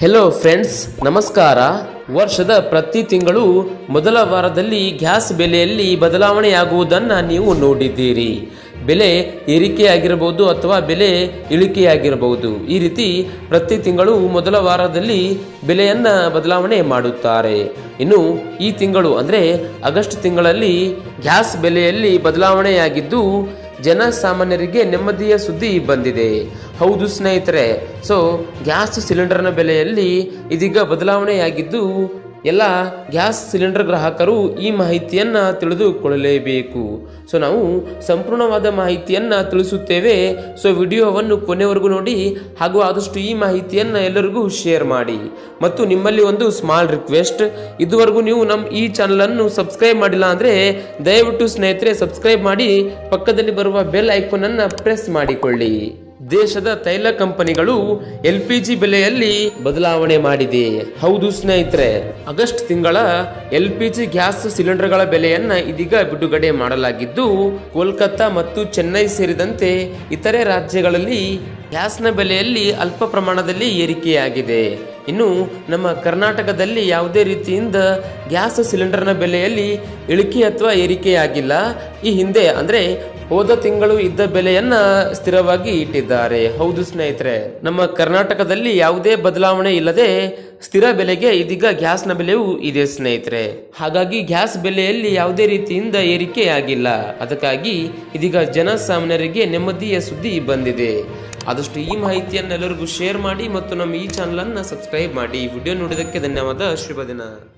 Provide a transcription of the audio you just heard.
hello friends ನಮಸ್ಕಾರ ವರ್ಷದ ಪ್ರತಿ ತಿಂಗಳು ಮೊದಲ ವಾರದಲ್ಲಿ ಗ್ಯಾಸ್ ಬೆಲೆಯಲ್ಲಿ ಬದಲಾವಣೆಯಾಗುವುದನ್ನು ನೀವು ನೋಡಿದ್ದೀರಿ ಬೆಲೆ ಏರಿಕೆಯಾಗಿರಬಹುದು ಅಥವಾ ಬೆಲೆ ಇಳಿಕೆಯಾಗಿರಬಹುದು ಈ ರೀತಿ ಪ್ರತಿ ತಿಂಗಳು ಮೊದಲ ವಾರದಲ್ಲಿ ಬೆಲೆಯನ್ನ ಬದಲಾವಣೆ ಮಾಡುತ್ತಾರೆ ಇನ್ನು ಈ ತಿಂಗಳು ಅಂದರೆ ಆಗಸ್ಟ್ ತಿಂಗಳಲ್ಲಿ ಗ್ಯಾಸ್ ಬೆಲೆಯಲ್ಲಿ ಬದಲಾವಣೆಯಾಗಿದ್ದು ಜನಸಾಮಾನ್ಯರಿಗೆ ನೆಮ್ಮದಿಯ ಸುದ್ದಿ ಬಂದಿದೆ ಹೌದು ಸ್ನೇಹಿತರೆ ಸೊ ಗ್ಯಾಸ್ ಸಿಲಿಂಡರ್ನ ಬೆಲೆಯಲ್ಲಿ ಇದೀಗ ಬದಲಾವಣೆಯಾಗಿದ್ದು ಎಲ್ಲ ಗ್ಯಾಸ್ ಸಿಲಿಂಡರ್ ಗ್ರಾಹಕರು ಈ ಮಾಹಿತಿಯನ್ನು ತಿಳಿದುಕೊಳ್ಳಲೇಬೇಕು ಸೊ ನಾವು ಸಂಪೂರ್ಣವಾದ ಮಾಹಿತಿಯನ್ನು ತಿಳಿಸುತ್ತೇವೆ ಸೊ ವಿಡಿಯೋವನ್ನು ಕೊನೆವರೆಗೂ ನೋಡಿ ಹಾಗೂ ಆದಷ್ಟು ಈ ಮಾಹಿತಿಯನ್ನು ಎಲ್ಲರಿಗೂ ಶೇರ್ ಮಾಡಿ ಮತ್ತು ನಿಮ್ಮಲ್ಲಿ ಒಂದು ಸ್ಮಾಲ್ ರಿಕ್ವೆಸ್ಟ್ ಇದುವರೆಗೂ ನೀವು ನಮ್ಮ ಈ ಚಾನಲನ್ನು ಸಬ್ಸ್ಕ್ರೈಬ್ ಮಾಡಿಲ್ಲ ಅಂದರೆ ದಯವಿಟ್ಟು ಸ್ನೇಹಿತರೆ ಸಬ್ಸ್ಕ್ರೈಬ್ ಮಾಡಿ ಪಕ್ಕದಲ್ಲಿ ಬರುವ ಬೆಲ್ ಐಕಾನನ್ನು ಪ್ರೆಸ್ ಮಾಡಿಕೊಳ್ಳಿ ದೇಶದ ತೈಲ ಕಂಪನಿಗಳು ಎಲ್ ಪಿ ಜಿ ಬೆಲೆಯಲ್ಲಿ ಬದಲಾವಣೆ ಮಾಡಿದೆ ಹೌದು ಸ್ನೇಹಿತರೆ ಆಗಸ್ಟ್ ತಿಂಗಳ ಎಲ್ ಪಿ ಜಿ ಗ್ಯಾಸ್ ಸಿಲಿಂಡರ್ಗಳ ಬೆಲೆಯನ್ನ ಇದೀಗ ಬಿಡುಗಡೆ ಮಾಡಲಾಗಿದ್ದು ಕೋಲ್ಕತ್ತಾ ಮತ್ತು ಚೆನ್ನೈ ಸೇರಿದಂತೆ ಇತರೆ ರಾಜ್ಯಗಳಲ್ಲಿ ಗ್ಯಾಸ್ನ ಬೆಲೆಯಲ್ಲಿ ಅಲ್ಪ ಪ್ರಮಾಣದಲ್ಲಿ ಏರಿಕೆಯಾಗಿದೆ ಇನ್ನು ನಮ್ಮ ಕರ್ನಾಟಕದಲ್ಲಿ ಯಾವುದೇ ರೀತಿಯಿಂದ ಗ್ಯಾಸ್ ಸಿಲಿಂಡರ್ನ ಬೆಲೆಯಲ್ಲಿ ಇಳಿಕೆ ಅಥವಾ ಏರಿಕೆಯಾಗಿಲ್ಲ ಈ ಹಿಂದೆ ಅಂದರೆ ಹೋದ ತಿಂಗಳು ಇದ್ದ ಬೆಲೆಯನ್ನ ಸ್ಥಿರವಾಗಿ ಇಟ್ಟಿದ್ದಾರೆ ಹೌದು ಸ್ನೇಹಿತರೆ ನಮ್ಮ ಕರ್ನಾಟಕದಲ್ಲಿ ಯಾವುದೇ ಬದಲಾವಣೆ ಇಲ್ಲದೆ ಸ್ಥಿರ ಬೆಲೆಗೆ ಇದೀಗ ಗ್ಯಾಸ್ನ ಬೆಲೆಯೂ ಇದೆ ಸ್ನೇಹಿತರೆ ಹಾಗಾಗಿ ಗ್ಯಾಸ್ ಬೆಲೆಯಲ್ಲಿ ಯಾವುದೇ ರೀತಿಯಿಂದ ಏರಿಕೆಯಾಗಿಲ್ಲ ಅದಕ್ಕಾಗಿ ಇದೀಗ ಜನಸಾಮಾನ್ಯರಿಗೆ ನೆಮ್ಮದಿಯ ಸುದ್ದಿ ಬಂದಿದೆ ಆದಷ್ಟು ಈ ಮಾಹಿತಿಯನ್ನು ಎಲ್ಲರಿಗೂ ಶೇರ್ ಮಾಡಿ ಮತ್ತು ನಮ್ಮ ಈ ಚಾನಲನ್ನು ಸಬ್ಸ್ಕ್ರೈಬ್ ಮಾಡಿ ವಿಡಿಯೋ ನೋಡಿದ್ದಕ್ಕೆ ಧನ್ಯವಾದ ಶುಭ ದಿನ